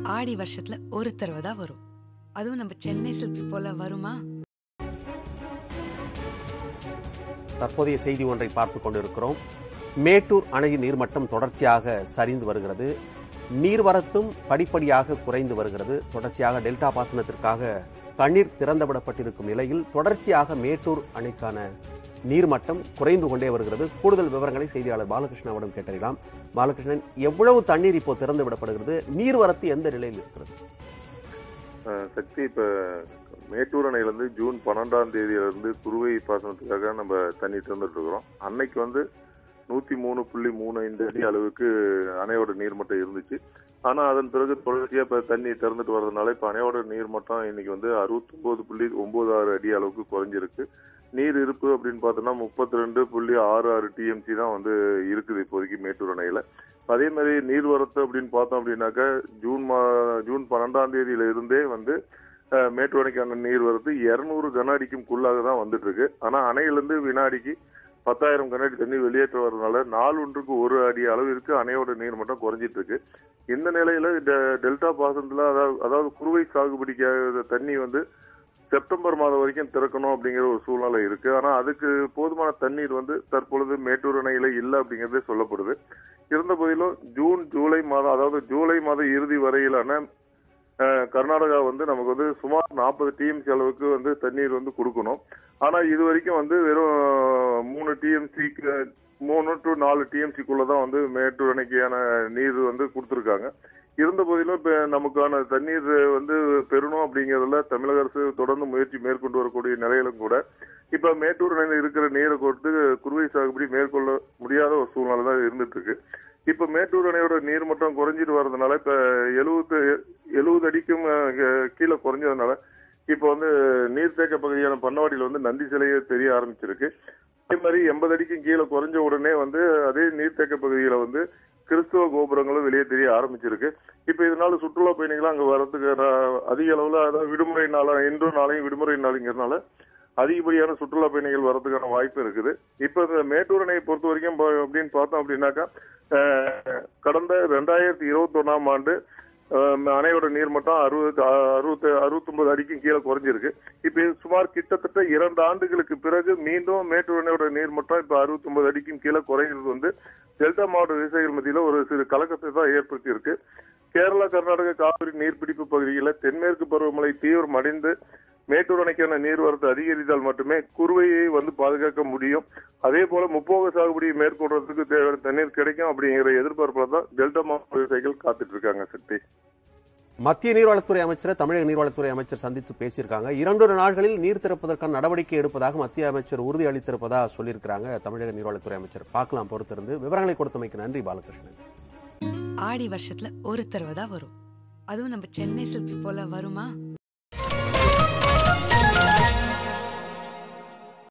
ஆடி வருஷத்துல ஒரு தடவை தான் வரும் அதுவும் நம்ம சென்னை சில்க்ஸ் போல வருமா தற்போதைய செய்தி ஒன்றை பார்த்துக் கொண்டிருக்கிறோம் மேட்டூர் அணையின் நீர்மட்டம் தொடர்ச்சியாக சரிந்து வருகிறது நீர்வரத்தும் படிப்படியாக குறைந்து வருகிறது தொடர்ச்சியாக டெல்டா பாசனத்திற்காக தண்ணீர் திறந்துவிடப்பட்டிருக்கும் நிலையில் தொடர்ச்சியாக மேட்டூர் அணைக்கான நீர்மட்டம் குறைந்து கொண்டே வருகிறது கூடுதல் விவரங்களை செய்தியாளர் பாலகிருஷ்ணாவிடம் கேட்டறியலாம் பாலகிருஷ்ணன் எவ்வளவு தண்ணீர் இப்போ திறந்து விடப்படுகிறது நீர்வரத்து எந்த நிலையில் இருக்கிறது அஹ் சக்தி இப்ப மேட்டூர் அணையில இருந்து ஜூன் பன்னெண்டாம் தேதியில இருந்து குறுவை பாசனத்துக்காக நம்ம தண்ணி திறந்துட்டு இருக்கிறோம் அன்னைக்கு வந்து நூத்தி மூணு புள்ளி மூணு ஐந்து அடி அளவுக்கு அணையோட நீர்மட்டம் இருந்துச்சு ஆனா அதன் பிறகு தொடர்ச்சியா இப்ப தண்ணி திறந்துட்டு வர்றதுனால இப்ப அணையோட நீர்மட்டம் இன்னைக்கு வந்து அறுபத்தொன்பது புள்ளி ஒன்பது ஆறு அடி அளவுக்கு குறைஞ்சிருக்கு நீர் இருப்பு அப்படின்னு பார்த்தோம்னா முப்பத்தி ரெண்டு புள்ளி ஆறு ஆறு டிஎம்சி தான் வந்து இருக்குது இப்போதைக்கு மேட்டூர் அணையில அதே மாதிரி நீர்வரத்து அப்படின்னு பார்த்தோம் அப்படின்னாக்கா ஜூன் மா ஜூன் பன்னெண்டாம் தேதியில இருந்தே வந்து அஹ், மேட்டூர் அணைக்கான நீர் வரத்து இருநூறு கன அடிக்கும்குள்ளாக தான் வந்துட்டு இருக்கு ஆனா அணையிலிருந்து வினாடிக்கு பத்தாயிரம் கன அடி தண்ணி வெளியேற்ற வரதுனால நாள் ஒன்றுக்கு ஒரு அடி அளவிற்கு அணையோட நீர் மட்டம் குறைஞ்சிட்டு இருக்கு இந்த நிலையில டெ- டெல்டா பாசனத்துல அதாவது அதாவது குறுவை சாகுபடிக்காக தண்ணி வந்து செப்டம்பர் மாதம் வரைக்கும் திறக்கணும் அப்படிங்கிற ஒரு சூழ்நிலை இருக்கு ஆனா அதுக்கு போதுமான தண்ணீர் வந்து தற்பொழுது மேட்டூர் அணையில இல்லை அப்படிங்கறதே சொல்லப்படுது இருந்த போதிலும் ஜூன் ஜூலை மாதம் அதாவது ஜூலை மாதம் இறுதி வரையிலான அஹ், கர்நாடகா வந்து நமக்கு வந்து சுமார் நாற்பது டிஎம்சி அளவுக்கு வந்து தண்ணீர் வந்து கொடுக்கணும் ஆனா இது வரைக்கும் வந்து வெறும் மூணு டிஎம்சிக்கு மூணு டு நாலு டிஎம்சிக்குள்ள தான் வந்து மேட்டூர் அணைக்கான நீர் வந்து கொடுத்துருக்காங்க இருந்த போதிலும் இப்ப நமக்கான தண்ணீர் வந்து பெறணும் அப்படிங்கறதுல தமிழக அரசு தொடர்ந்து முயற்சி மேற்கொண்டு வரக்கூடிய நிலையிலும் கூட இப்ப மேட்டூர் அணையில் இருக்கிற நீரை கொடுத்து குறுவை சாகுபடி மேற்கொள்ள முடியாத ஒரு சூழ்நிலை தான் இருந்துட்டு இருக்கு இப்ப மேட்டூர் அணையோட நீர் மட்டம் குறைஞ்சிட்டு வர்றதுனால இப்ப எழுபத்து எழுபது அடிக்கும் அஹ், கீழே குறைஞ்சதுனால இப்ப வந்து நீர்த்தேக்க பகுதியான பண்ணவாடியில் வந்து நந்தி சிலையே தெரிய ஆரம்பிச்சிருக்கு அதே மாதிரி எண்பது அடிக்கும் கீழே குறைஞ்ச உடனே வந்து அதே நீர்த்தேக்க பகுதியில வந்து கிறிஸ்துவ கோபுரங்களும் வெளியே தெரிய ஆரம்பிச்சிருக்கு இப்ப இதனால சுற்றுலா பயணிகள் அங்க வர்றதுக்கு அஹ், அதிக அளவுல அதாவது விடுமுறை நாளா இன்றும் நாளையும் விடுமுறை நாளுங்கிறதுனால அதிகப்படியான சுற்றுலா பயணிகள் வர்றதுக்கான வாய்ப்பு இருக்குது இப்ப இந்த மேட்டூர் அணையை பொறுத்த வரைக்கும் பா- அப்படின்னு பார்த்தோம் அப்படின்னாக்கா அஹ், கடந்த ரெண்டாயிரத்தி இருபத்தி ஒன்னாம் ஆண்டு அஹ், அணையோட நீர்மட்டம் அறுபது அறுபத்தி அறுபத்தொன்பது அடிக்கும் கீழே குறைஞ்சிருக்கு இப்ப இது சுமார் கிட்டத்தட்ட இரண்டு ஆண்டுகளுக்கு பிறகு மீண்டும் மேட்டூர் அணையோட நீர்மட்டம் இப்ப அறுபத்தொன்பது அடிக்கும் கீழே குறைகிறது வந்து டெல்டா மாவட்ட விவசாயிகள் மத்தியில ஒரு சிறு கலக்கத்தை தான் ஏற்படுத்தி இருக்கு கேரளா கர்நாடக காவிரி நீர்பிடிப்பு பகுதிகளில் தென்மேற்கு பருவமழை தீவிரம் அடைந்து மேட்டூர் அணைக்கான நீர்வரத்து அதிகரித்தால் மட்டுமே குறுவையை வந்து பாதுகாக்க முடியும் அதே போல முப்போக சாகுபடியை மேற்கொள்றதுக்கு தேவையான தண்ணீர் கிடைக்கும் அப்படிங்கிற எதிர்பார்ப்புல தான் டெல்டா மாவட்ட விவசாயிகள் காத்துட்டு இருக்காங்க சக்தி மத்திய நீர்வளத்துறை அமைச்சரை தமிழக நீர்வளத்துறை அமைச்சர் சந்தித்து பேசியிருக்காங்க இரண்டொரு நாட்களில் நீர் திறப்பதற்கான நடவடிக்கை எடுப்பதாக மத்திய அமைச்சர் உறுதி அளித்திருப்பதா சொல்லியிருக்கிறாங்க தமிழக நீர்வளத்துறை அமைச்சர் பார்க்கலாம் பொறுத்திருந்து விவரங்களை கொடுத்தமைக்கு நன்றி பாலகிருஷ்ணன் ஆடி வருஷத்துல ஒரு தடவை தான் வரும் அதுவும் நம்ம சென்னை சில்க்ஸ் போல வருமா